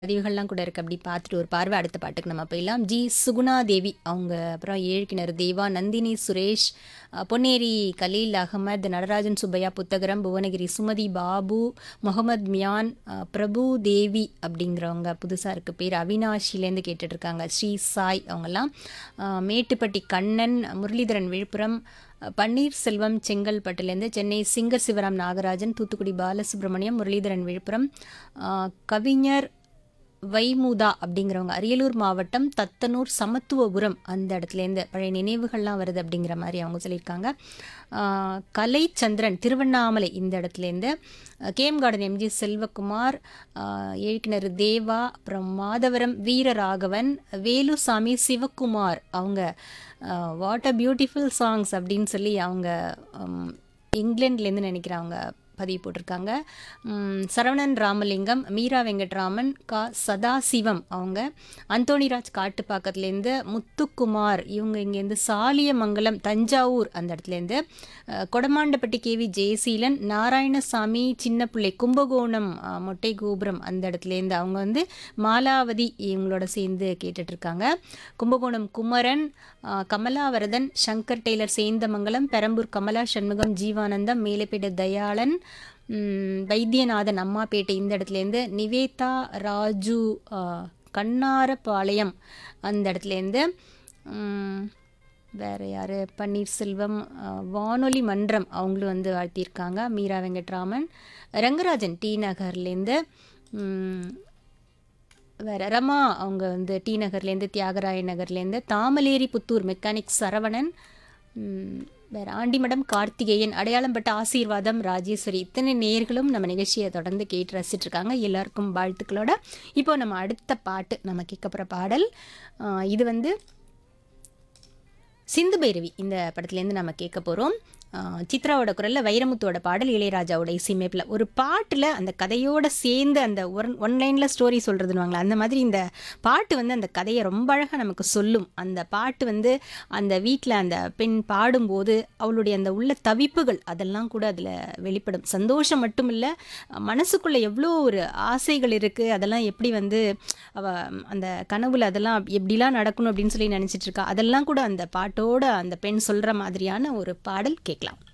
பதிவுகள்லாம் கூட இருக்கு அப்படி பார்த்துட்டு ஒரு பார்வை அடுத்த பாட்டுக்கு நம்ம போயிடலாம் ஜி சுகுணா தேவி அவங்க அப்புறம் ஏழ்கிணறு தேவா நந்தினி சுரேஷ் அஹ், பொன்னேரி கலீல் அகமது நடராஜன் சுப்பையா புத்தகரம் புவனகிரி சுமதி பாபு முகமது மியான் அஹ், பிரபு தேவி அப்படிங்கிறவங்க புதுசாக இருக்கு பேர் அவினாஷிலேருந்து கேட்டுட்டு இருக்காங்க ஸ்ரீ சாய் அவங்கெல்லாம் அஹ், மேட்டுப்பட்டி கண்ணன் முரளிதரன் விழுப்புரம் அஹ், பன்னீர்செல்வம் செங்கல்பட்டுலேருந்து சென்னை சிங்கர் சிவராம் நாகராஜன் தூத்துக்குடி பாலசுப்ரமணியம் முரளிதரன் விழுப்புரம் அஹ், கவிஞர் வைமுதா அப்படிங்கிறவங்க அரியலூர் மாவட்டம் தத்தனூர் சமத்துவபுரம் அந்த இடத்துலேருந்து பழைய நினைவுகள்லாம் வருது அப்படிங்கிற மாதிரி அவங்க சொல்லியிருக்காங்க ஆஹ் கலைச்சந்திரன் திருவண்ணாமலை இந்த இடத்துலேருந்து கேஎம் கார்டன் எம்ஜி செல்வகுமார் ஆஹ் ஏழ்கிணறு தேவா அப்புறம் மாதவரம் வீரராகவன் வேலுசாமி சிவகுமார் அவங்க வாட் அ பியூட்டிஃபுல் சாங்ஸ் அப்படின்னு சொல்லி அவங்க உம், இங்கிலாந்துலேருந்து நினைக்கிறேன் அவங்க பதிவு போட்டிருக்காங்க உம், சரவணன் ராமலிங்கம் மீரா வெங்கட்ராமன் கா சதாசிவம் அவங்க அந்தோணிராஜ் காட்டுப்பாக்கத்துலேருந்து முத்துக்குமார் இவங்க இங்கேருந்து சாலியமங்கலம் தஞ்சாவூர் அந்த இடத்துலேருந்து அஹ், கொடமாண்டப்பட்டி கேவி ஜெயசீலன் நாராயணசாமி சின்ன பிள்ளை கும்பகோணம் அஹ், மொட்டை கோபுரம் அந்த இடத்துலேருந்து அவங்க வந்து மாலாவதி இவங்களோட சேர்ந்து கேட்டுட்டு இருக்காங்க கும்பகோணம் குமரன் அஹ், கமலாவரதன் சங்கர் டெய்லர் சேந்தமங்கலம் பெரம்பூர் கமலா சண்முகம் ஜீவானந்தம் மேலப்பேடு தயாளன் ம், வைத்தியநாதன் அம்மாப்பேட்டை இந்த இடத்துலேருந்து நிவேதா ராஜு அஹ், கண்ணாரப்பாளையம் அந்த இடத்துலேருந்து ம், வேற யார் பன்னீர்செல்வம் அஹ், வானொலி மன்றம் அவங்களும் வந்து வாழ்த்தியிருக்காங்க மீரா வெங்கட்ராமன் ரங்கராஜன் டி நகர்லேருந்து ம், வேற ரமா அவங்க வந்து டி நகர்லேருந்து தியாகராய நகர்லேருந்து தாமலேரி புத்தூர் மெக்கானிக் சரவணன் ம், வேற ஆண்டிமடம் கார்த்திகேயன் அடையாளம்பட்ட ஆசீர்வாதம் ராஜேஸ்வரி இத்தனை நேர்களும் நம்ம நிகழ்ச்சியை தொடர்ந்து கேட்டு ரசிச்சிட்டு இருக்காங்க எல்லாருக்கும் வாழ்த்துக்களோட இப்போ நம்ம அடுத்த பாட்டு நம்ம கேட்க போகிற பாடல் ஆ, இது வந்து சிந்து பைரவி இந்த படத்துலேருந்து நம்ம கேட்க போகிறோம் சித்ராவோட குரலில் வைரமுத்துவோட பாடல் இளையராஜாவோட இசையமைப்பில் ஒரு பாட்டில் அந்த கதையோட சேர்ந்து அந்த ஒன் ஒன் லைனில் ஸ்டோரி சொல்கிறதுன்னு அந்த மாதிரி இந்த பாட்டு வந்து அந்த கதையை ரொம்ப அழகாக நமக்கு சொல்லும் அந்த பாட்டு வந்து அந்த வீட்டில் அந்த பெண் பாடும்போது அவளுடைய அந்த உள்ள தவிப்புகள் அதெல்லாம் கூட அதில் வெளிப்படும் சந்தோஷம் மட்டும் இல்லை மனசுக்குள்ளே எவ்வளோ ஒரு ஆசைகள் இருக்குது அதெல்லாம் எப்படி வந்து அவ அந்த கனவுல அதெல்லாம் எப்படிலாம் நடக்கணும் அப்படின்னு சொல்லி நினச்சிட்டு இருக்கா அதெல்லாம் கூட அந்த பாட்டோட அந்த பெண் சொல்கிற மாதிரியான ஒரு பாடல் கேட்கலாம்